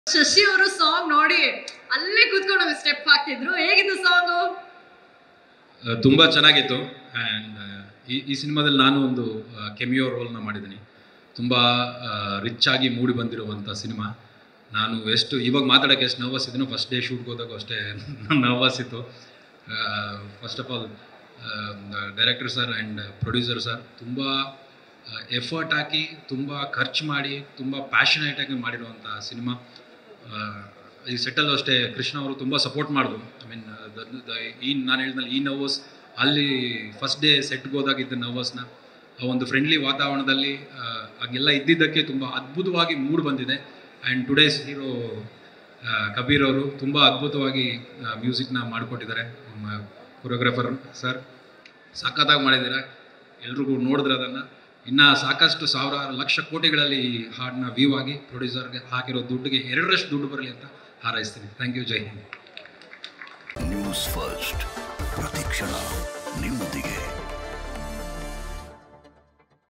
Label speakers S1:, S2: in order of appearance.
S1: ಶಶಿ ಅವರು ಸಾಂಗ್ ನೋಡಿ ಅಲ್ಲೇ ಕೂತ್ಕೊಂಡು ಸ್ಟೆಪ್ ಹಾಕ್ತಿದ್ರು ಹೇಗಿತ್ತು ಸಾಂಗು
S2: ತುಂಬ ಚೆನ್ನಾಗಿತ್ತು ಆ್ಯಂಡ್ ಈ ಈ ಸಿನಿಮಾದಲ್ಲಿ ನಾನು ಒಂದು ಕೆಮಿಯೋ ರೋಲ್ನ ಮಾಡಿದ್ದೀನಿ ತುಂಬ ರಿಚ್ ಆಗಿ ಮೂಡಿ ಬಂದಿರುವಂಥ ಸಿನಿಮಾ ನಾನು ಎಷ್ಟು ಇವಾಗ ಮಾತಾಡೋಕ್ಕೆ ಎಷ್ಟು ನರ್ವಸ್ ಇದ್ದೀನೋ ಫಸ್ಟ್ ಡೇ ಶೂಟ್ಗೆ ಹೋದಾಗ ಅಷ್ಟೇ ನರ್ವಸ್ ಇತ್ತು first of all director sir and producer sir ತುಂಬ ಎಫರ್ಟ್ ಹಾಕಿ ತುಂಬ ಖರ್ಚು ಮಾಡಿ ತುಂಬ ಪ್ಯಾಷನೇಟಾಗಿ ಮಾಡಿರುವಂಥ ಸಿನಿಮಾ ಈ ಸೆಟ್ಟಲ್ಲೂ ಅಷ್ಟೇ ಕೃಷ್ಣ ಅವರು ತುಂಬ ಸಪೋರ್ಟ್ ಮಾಡಿದ್ರು ಐ ಮೀನ್ ಈ ನಾನು ಹೇಳಿದ್ನಲ್ಲ ಈ ನರ್ವಸ್ ಅಲ್ಲಿ ಫಸ್ಟ್ ಡೇ ಸೆಟ್ಗೆ ಹೋದಾಗಿದ್ದ ನರ್ವಸ್ನ ಆ ಒಂದು ಫ್ರೆಂಡ್ಲಿ ವಾತಾವರಣದಲ್ಲಿ ಆ, ಹಾಗೆಲ್ಲ ಇದ್ದಿದ್ದಕ್ಕೆ ತುಂಬ ಅದ್ಭುತವಾಗಿ ಮೂಡ್ ಬಂದಿದೆ ಆ್ಯಂಡ್ ಟುಡೇಸ್ ಹೀರೋ ಕಬೀರ್ ಅವರು ತುಂಬ ಅದ್ಭುತವಾಗಿ ಮ್ಯೂಸಿಕ್ನ ಮಾಡಿಕೊಟ್ಟಿದ್ದಾರೆ ನಮ್ಮ ಕೊರಿಯೋಗ್ರಾಫರ್ ಸರ್ ಸಖತ್ತಾಗಿ ಮಾಡಿದ್ದಾರೆ ಎಲ್ರಿಗೂ ನೋಡಿದ್ರೆ ಅದನ್ನು ಇನ್ನು ಸಾಕಷ್ಟು ಸಾವಿರಾರು ಲಕ್ಷ ಕೋಟಿಗಳಲ್ಲಿ ಈ ಹಾಡನ್ನ ವ್ಯೂ ಆಗಿ ಪ್ರೊಡ್ಯೂಸರ್ಗೆ ಹಾಕಿರೋ ದುಡ್ಡಿಗೆ ಎರಡರಷ್ಟು ದುಡ್ಡು ಬರಲಿ ಅಂತ ಹಾರೈಸ್ತೀನಿ ಥ್ಯಾಂಕ್ ಯು ಜೈ ಹಿಂದ್
S3: ನ್ಯೂಸ್ ಫಸ್ಟ್ ಪ್ರತಿಕ್ಷಣ ನಿಮ್ಮೊಂದಿಗೆ